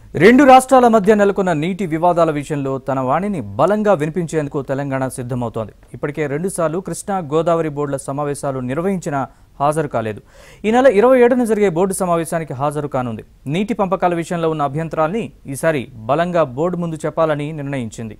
రెండు రాష్ట్రాల మధ్య నెలకొన్న నీటి వివాదాల విషయంలో తన వాణిని బలంగా వినిపించేందుకు తెలంగాణ సిద్ధమవుతోంది ఇప్పటికే రెండుసార్లు కృష్ణా గోదావరి బోర్డుల సమావేశాలు నిర్వహించినా హాజరు కాలేదు ఈ నెల ఇరవై ఏడున జరిగే బోర్డు సమావేశానికి హాజరు కానుంది నీటి పంపకాల విషయంలో ఉన్న అభ్యంతరాల్ని ఈసారి బలంగా బోర్డు ముందు చెప్పాలని నిర్ణయించింది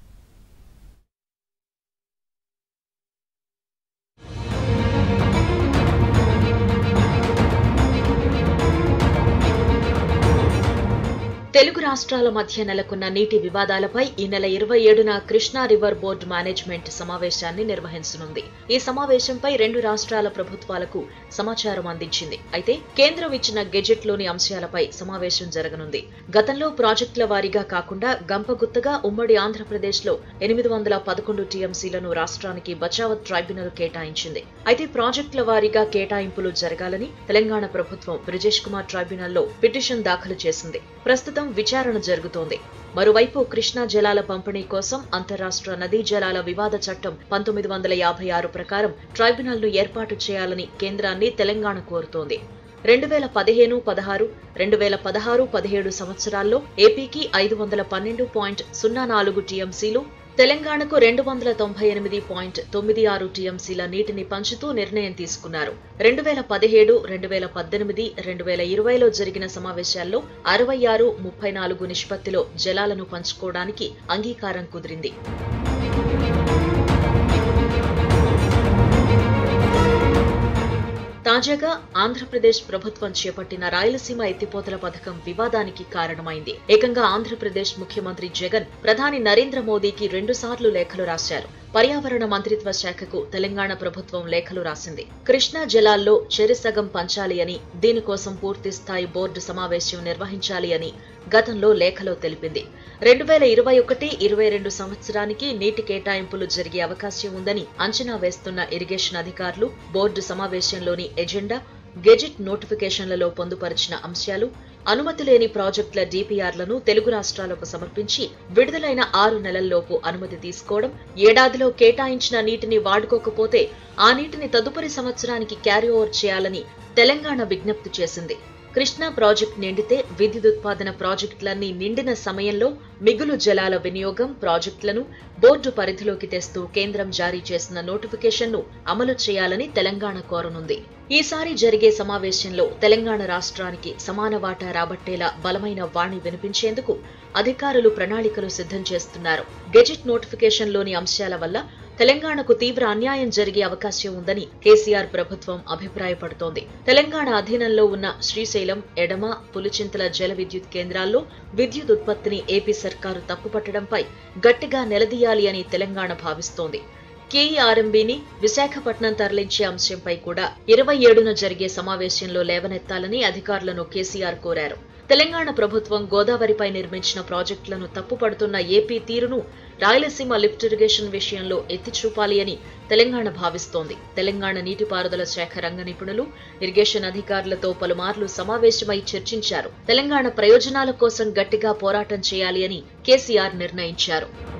తెలుగు రాష్ట్రాల మధ్య నెలకొన్న నీటి వివాదాలపై ఈ నెల ఇరవై ఏడున కృష్ణా రివర్ బోర్డు మేనేజ్మెంట్ సమావేశాన్ని నిర్వహించనుంది ఈ సమావేశంపై రెండు రాష్ట్రాల ప్రభుత్వాలకు సమాచారం అందించింది అయితే కేంద్రం ఇచ్చిన గెజెట్ లోని అంశాలపై సమావేశం జరగనుంది గతంలో ప్రాజెక్టుల వారీగా కాకుండా గంపగుత్తగా ఉమ్మడి ఆంధ్రప్రదేశ్ లో ఎనిమిది వందల పదకొండు టీఎంసీలను రాష్ట్రానికి బచావత్ ట్రైబ్యునల్ కేటాయించింది అయితే ప్రాజెక్టుల వారీగా కేటాయింపులు జరగాలని తెలంగాణ ప్రభుత్వం బ్రిజేష్ కుమార్ ట్రైబ్యునల్లో పిటిషన్ దాఖలు చేసింది ప్రస్తుతం విచారణ జరుగుతోంది మరోవైపు కృష్ణా జలాల పంపిణీ కోసం అంతరాష్ట్ర నదీ జలాల వివాద చట్టం పంతొమ్మిది వందల యాభై ఆరు ప్రకారం ట్రైబ్యునల్ను ఏర్పాటు చేయాలని కేంద్రాన్ని తెలంగాణ కోరుతోంది రెండు వేల పదిహేను పదహారు రెండు వేల పదహారు పదిహేడు సంవత్సరాల్లో ఏపీకి ఐదు వందల పన్నెండు పాయింట్ సున్నా నాలుగు టీఎంసీలు తెలంగాణకు రెండు వందల తొంభై ఎనిమిది పాయింట్ తొమ్మిది ఆరు టీఎంసీల నీటిని పంచుతూ నిర్ణయం తీసుకున్నారు రెండు వేల పదిహేడు రెండు వేల పద్దెనిమిది రెండు వేల ఇరవైలో జరిగిన సమావేశాల్లో అరవై ఆరు ముప్పై నాలుగు నిష్పత్తిలో జలాలను పంచుకోవడానికి అంగీకారం కుదిరింది తాజాగా ఆంధ్రప్రదేశ్ ప్రభుత్వం చేపట్టిన రాయలసీమ ఎత్తిపోతల పథకం వివాదానికి కారణమైంది ఏకంగా ఆంధ్రప్రదేశ్ ముఖ్యమంత్రి జగన్ ప్రధాని నరేంద్ర మోదీకి రెండుసార్లు లేఖలు రాశారు పర్యావరణ మంత్రిత్వ శాఖకు తెలంగాణ ప్రభుత్వం లేఖలు రాసింది కృష్ణా జలాల్లో చెరిసగం పంచాలి అని దీనికోసం పూర్తి స్థాయి బోర్డు సమావేశం నిర్వహించాలి అని గతంలో లేఖలో తెలిపింది రెండు వేల ఇరవై ఒకటి ఇరవై రెండు సంవత్సరానికి నీటి కేటాయింపులు జరిగే అవకాశం ఉందని అంచనా వేస్తున్న ఇరిగేషన్ అధికారులు బోర్డు సమావేశంలోని ఎజెండా గెజిట్ నోటిఫికేషన్లలో పొందుపరిచిన అంశాలు అనుమతి లేని ప్రాజెక్టుల డిపిఆర్లను తెలుగు రాష్ట్రాలకు సమర్పించి విడుదలైన ఆరు నెలల్లోపు అనుమతి తీసుకోవడం ఏడాదిలో కేటాయించిన నీటిని వాడుకోకపోతే ఆ నీటిని తదుపరి సంవత్సరానికి క్యారీ ఓవర్ చేయాలని తెలంగాణ విజ్ఞప్తి చేసింది కృష్ణా ప్రాజెక్టు నిండితే విద్యుత్ ఉత్పాదన ప్రాజెక్టులన్నీ నిండిన సమయంలో మిగులు జలాల వినియోగం ప్రాజెక్టులను బోర్డు పరిధిలోకి తెస్తూ కేంద్రం జారీ చేసిన నోటిఫికేషన్ను అమలు చేయాలని తెలంగాణ కోరనుంది ఈసారి జరిగే సమావేశంలో తెలంగాణ రాష్ట్రానికి సమాన వాటా రాబట్టేలా బలమైన వాణి వినిపించేందుకు అధికారులు ప్రణాళికలు సిద్ధం చేస్తున్నారు గెజిట్ నోటిఫికేషన్లోని అంశాల వల్ల తెలంగాణకు తీవ్ర అన్యాయం జరిగే అవకాశం ఉందని కేసీఆర్ ప్రభుత్వం అభిప్రాయపడుతోంది తెలంగాణ అధీనంలో ఉన్న శ్రీశైలం ఎడమ పులిచింతల జల విద్యుత్ కేంద్రాల్లో విద్యుత్ ఉత్పత్తిని ఏపీ సర్కారు తప్పుపట్టడంపై గట్టిగా నిలదీయాలి అని తెలంగాణ భావిస్తోంది కేఈఆర్ఎంబీని విశాఖపట్నం తరలించే అంశంపై కూడా ఇరవై ఏడున జరిగే సమావేశంలో లేవనెత్తాలని అధికారులను కేసీఆర్ కోరారు తెలంగాణ ప్రభుత్వం గోదావరిపై నిర్మించిన ప్రాజెక్టులను తప్పుపడుతున్న ఏపీ తీరును రాయలసీమ లిఫ్ట్ ఇరిగేషన్ విషయంలో ఎత్తి చూపాలి అని తెలంగాణ భావిస్తోంది తెలంగాణ నీటిపారుదల శాఖ రంగ నిపుణులు ఇరిగేషన్ అధికారులతో పలుమార్లు సమావేశమై చర్చించారు తెలంగాణ ప్రయోజనాల కోసం గట్టిగా పోరాటం చేయాలి అని కేసీఆర్ నిర్ణయించారు